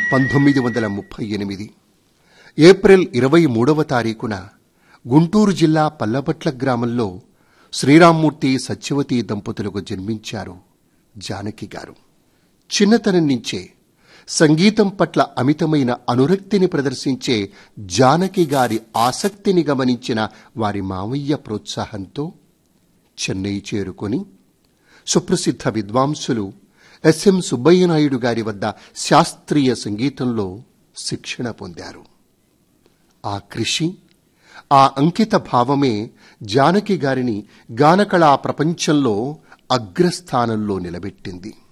పంతొమ్మిది వందల ముప్పై ఎనిమిది ఏప్రిల్ ఇరవై మూడవ తారీఖున గుంటూరు జిల్లా పల్లబట్ల గ్రామంలో శ్రీరామ్మూర్తి సత్యవతి దంపతులకు జన్మించారు జానకి గారు చిన్నతనం నుంచే సంగీతం పట్ల అమితమైన అనురక్తిని ప్రదర్శించే జానకి గారి ఆసక్తిని గమనించిన వారి మామయ్య ప్రోత్సాహంతో చెన్నై చేరుకొని సుప్రసిద్ధ విద్వాంసులు ఎస్ఎం సుబ్బయ్య నాయుడు గారి వద్ద శాస్త్రీయ సంగీతంలో శిక్షణ పొందారు ఆ కృషి ఆ అంకిత భావమే జానకి గారిని గానకళా ప్రపంచంలో అగ్రస్థానంలో నిలబెట్టింది